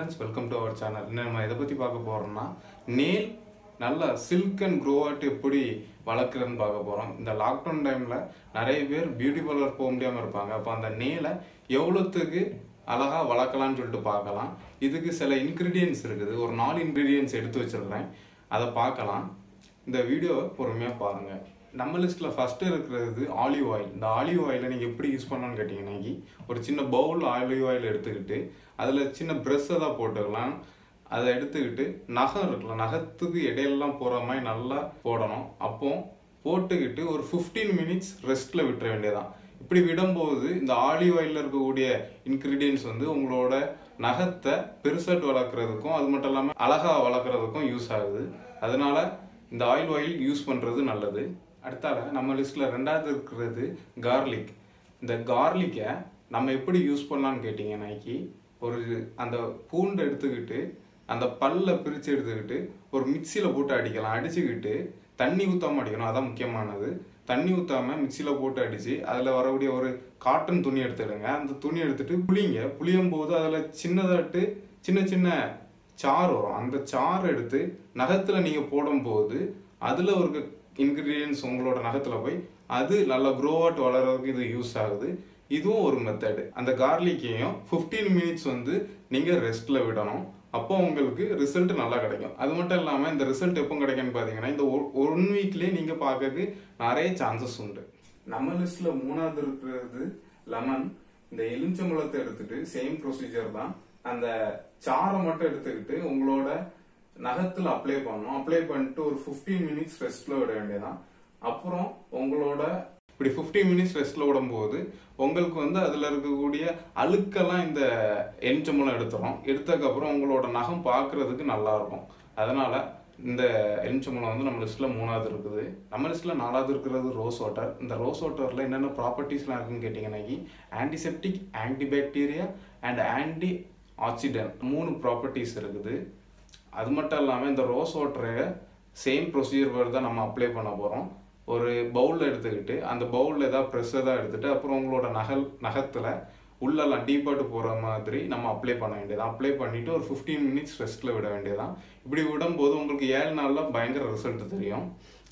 friends welcome to our channel இன்னும் நம்ம எதை பற்றி பார்க்க போகிறோம்னா நேல் நல்ல சில்க் அண்ட் க்ரோ அவுட் எப்படி வளர்க்குறதுன்னு பார்க்க போகிறோம் இந்த லாக்டவுன் டைமில் நிறைய பேர் பியூட்டி பார்லர் போக முடியாமல் இருப்பாங்க அப்போ அந்த நேலை எவ்வளோத்துக்கு அழகாக வளர்க்கலாம்னு சொல்லிட்டு பார்க்கலாம் இதுக்கு சில இன்க்ரீடியன்ஸ் இருக்குது ஒரு நாலு இன்க்ரீடியன்ஸ் எடுத்து வச்சிருக்கிறேன் அதை பார்க்கலாம் இந்த வீடியோவை பொறுமையாக பாருங்கள் நம்ம லிஸ்ட்டில் ஃபஸ்ட்டு இருக்கிறது ஆலிவ் ஆயில் இந்த ஆலிவ் ஆயிலை நீங்கள் எப்படி யூஸ் பண்ணலாம்னு கேட்டிங்கன்னா ஒரு சின்ன பவுல் ஆலிவ் ஆயில் எடுத்துக்கிட்டு அதில் சின்ன ப்ரெஷ்ஷை தான் போட்டுக்கலாம் அதை எடுத்துக்கிட்டு நகம் இருக்குல்ல நகத்துக்கு இடையெல்லாம் போகிற மாதிரி நல்லா போடணும் அப்போ போட்டுக்கிட்டு ஒரு ஃபிஃப்டீன் மினிட்ஸ் ரெஸ்ட்டில் விட்டுற வேண்டியதான் இப்படி விடும்போது இந்த ஆலிவ் ஆயிலில் இருக்கக்கூடிய இன்க்ரீடியன்ஸ் வந்து உங்களோட நகத்தை பெருசாட்டு வளர்க்குறதுக்கும் அது மட்டும் இல்லாமல் அழகாக வளர்க்குறதுக்கும் யூஸ் ஆகுது அதனால இந்த ஆயில் ஆயில் யூஸ் பண்ணுறது நல்லது அடுத்தால நம்ம லிஸ்ட்டில் ரெண்டாவது இருக்கிறது கார்லிக் இந்த கார்லிக்கை நம்ம எப்படி யூஸ் பண்ணலாம்னு கேட்டிங்கன்னாக்கி ஒரு அந்த பூண்டை எடுத்துக்கிட்டு அந்த பல்ல பிரித்து எடுத்துக்கிட்டு ஒரு மிக்சியில் போட்டு அடிக்கலாம் அடிச்சுக்கிட்டு தண்ணி ஊற்றாம அடிக்கணும் அதான் முக்கியமானது தண்ணி ஊற்றாம மிக்சியில் போட்டு அடித்து அதில் வரக்கூடிய ஒரு காட்டன் துணி எடுத்துடுங்க அந்த துணி எடுத்துட்டு புளிங்க புளியும் போது அதில் சின்னதாட்டு சின்ன சின்ன சாறு வரும் அந்த சாறு எடுத்து நகத்தில் நீங்கள் போடும்போது அதில் ஒரு இன்க்ரீடியன்ஸ் உங்களோட நகத்தில் போய் அது நல்லா க்ரோ அவுட் வளர்றதுக்கு இது யூஸ் ஆகுது இதுவும் ஒரு மெத்தடு அந்த கார்லிக்கையும் ஃபிஃப்டீன் மினிட்ஸ் வந்து நீங்கள் ரெஸ்ட்டில் விடணும் அப்போ உங்களுக்கு ரிசல்ட் நல்லா கிடைக்கும் அது மட்டும் இல்லாமல் இந்த ரிசல்ட் எப்போ கிடைக்கும்னு பார்த்தீங்கன்னா இந்த ஒன் வீக்லேயே நீங்கள் பார்க்கறதுக்கு நிறைய சான்சஸ் உண்டு நம்ம லிஸ்ட்டில் மூணாவது இருக்கிறது லெமன் இந்த எலுமிச்சம்பழத்தை எடுத்துட்டு சேம் ப்ரொசீஜர் தான் அந்த சாரை மட்டும் எடுத்துக்கிட்டு உங்களோட நகத்துல அப்ளை பண்ணணும் அப்ளை பண்ணிட்டு ஒரு 15 மினிட்ஸ் ரெஸ்ட்ல விட வேண்டியதான் அப்புறம் உங்களோட இப்படி 15 மினிட்ஸ் ரெஸ்ட்ல விடும்போது உங்களுக்கு வந்து அதுல இருக்கக்கூடிய அழுக்கெல்லாம் இந்த எலுமிச்சம்பழம் எடுத்துரும் எடுத்ததுக்கப்புறம் உங்களோட நகம் பார்க்கறதுக்கு நல்லா இருக்கும் அதனால இந்த எலுமிச்சம்பழம் வந்து நம்ம லிஸ்ட்ல மூணாவது இருக்குது நம்ம லிஸ்ட்ல நாலாவது இருக்கிறது ரோஸ் வாட்டர் இந்த ரோஸ் வாட்டர்ல என்னென்ன ப்ராப்பர்ட்டிஸ்லாம் இருக்குன்னு கேட்டிங்கன்னாக்கி antiseptic antibacterial and antioxidant மூணு ப்ராப்பர்ட்டிஸ் இருக்குது அது மட்டும் இல்லாமல் இந்த ரோஸ் வாட்டரை சேம் ப்ரொசீஜர் தான் நம்ம அப்ளை பண்ண போகிறோம் ஒரு பவுலில் எடுத்துக்கிட்டு அந்த பவுலில் ஏதாவது ப்ரெஷ் தான் எடுத்துகிட்டு அப்புறம் உங்களோட நகல் நகத்தில் உள்ளெல்லாம் டீப்பாட்டு போகிற மாதிரி நம்ம அப்ளை பண்ண வேண்டியதான் அப்ளை பண்ணிவிட்டு ஒரு ஃபிஃப்டீன் மினிட்ஸ் ரெஸ்ட்டில் விட வேண்டியதான் இப்படி விடும்போது உங்களுக்கு ஏழு நாளில் பயங்கர ரிசல்ட் தெரியும்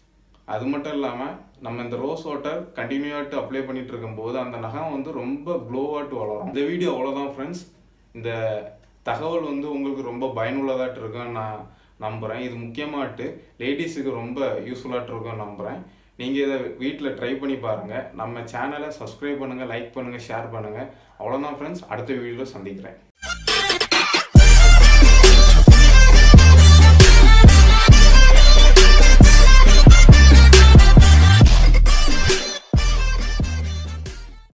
அது மட்டும் இல்லாமல் நம்ம இந்த ரோஸ் வாட்டர் கண்டினியூவாட்டு அப்ளை பண்ணிட்டு இருக்கும்போது அந்த நகம் வந்து ரொம்ப க்ளோவாட்டு வளரும் இந்த வீடியோ அவ்வளோதான் ஃப்ரெண்ட்ஸ் இந்த தகவல் வந்து உங்களுக்கு ரொம்ப பயனுள்ளதாட்டு இருக்குன்னு நான் நம்புகிறேன் இது முக்கியமாட்டு லேடிஸுக்கு ரொம்ப யூஸ்ஃபுல்லாட்டு இருக்கும்னு நம்புகிறேன் நீங்கள் இதை வீட்டில் ட்ரை பண்ணி பாருங்கள் நம்ம சேனலை சப்ஸ்கிரைப் பண்ணுங்கள் லைக் பண்ணுங்கள் ஷேர் பண்ணுங்கள் அவ்வளோதான் ஃப்ரெண்ட்ஸ் அடுத்த வீடியோவில் சந்திக்கிறேன்